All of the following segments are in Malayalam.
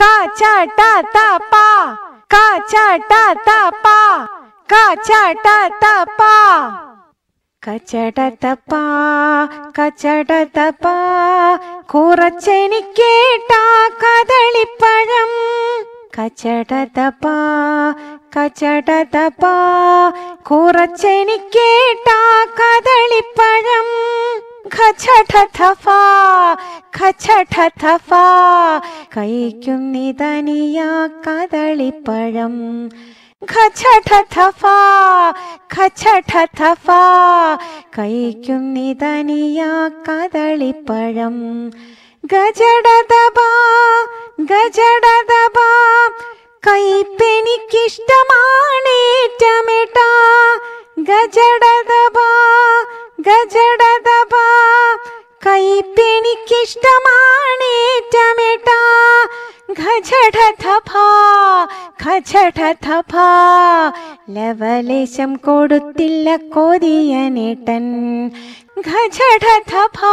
കാച്ചാട്ട തപ്പ കാച്ചാട്ട തപ്പ കാച്ചാട്ട തപ്പ കച്ചടത്തപ്പ കച്ചടത്തപ്പ കുറച്ചെനിക്കേട്ട കദളിപ്പഴം കച്ചടത്തപ്പ കച്ചടത്തപ്പ കുറച്ചെനിക്കേട്ട കദളിപ്പഴം ഖച്ചടത്തഫ ഖച്ചടത്തഫ കഴിക്കുന്നിതനിയ കദളിപ്പഴം ഖച്ചടഥഫ ഖച്ചടഥഫ കഴിക്കുന്നിതനിയ കദളിപ്പഴം ഗജടദബ ഗജടദബ കൈപ്പെനിക്കിഷ്ടമാണേറ്റമിട്ട ഗജടദബ ഗജടദബ കൈപ്പെനിക്കിഷ്ടമാണേറ്റമിട്ട ഖജടഥഫ ഖജടഥഫ ലവലേശം കൊടുത്തില്ല കോതിയനേട്ടൻ ഖജടഥഫ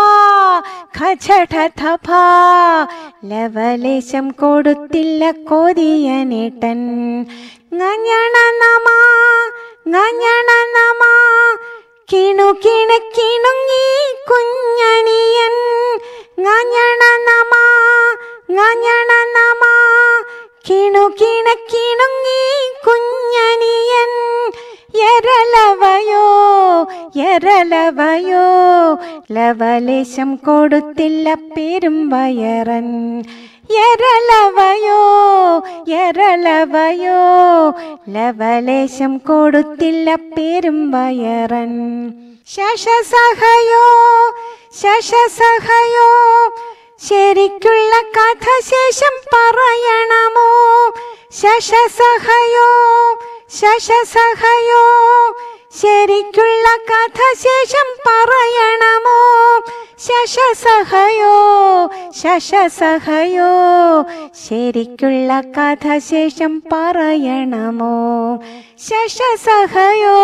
ഖജടഥഫ ലവലേശം കൊടുത്തില്ല കോതിയനേട്ടൻ ngഞ്ഞണ നമ ngഞ്ഞണ നമ കിണു കിണ കിണുങ്ങി കുഞ്ഞണിയൻ ngഞ്ഞണ നമ ngഞ്ഞണ നമ കിണു കിണ കിണുങ്ങി കുഞ്ഞനിയൻ എരലവയോ എരലവയോ ലവലേശം കൊടുത്തില്ല പെരുമ്പയറൻ എരലവയോ എരലവയോ ലവലേശം കൊടുത്തില്ല പെരുമ്പയറൻ ശശസഹയോ ശശസഹയോ ശരിക്കുള്ള കഥ ശേഷം പറയണമോ ശശസഹയോ ശശസഹയോ ശരിക്കുള്ള കഥ ശേഷം പറയണമോ ശശസഹയോ ശശസഹയോ ശരിക്കുള്ള കഥ ശേഷം പറയണമോ ശശസഹയോ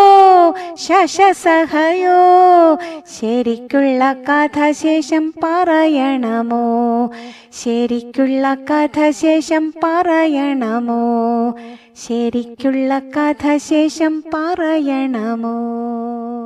ശശസഹയോ ശരിക്കുള്ള കഥ ശേഷം പറയണമോ ശരിക്കുള്ള കഥ ശേഷം പറയണമോ ശരിക്കുള്ള കഥ ശേഷം പറയണമോ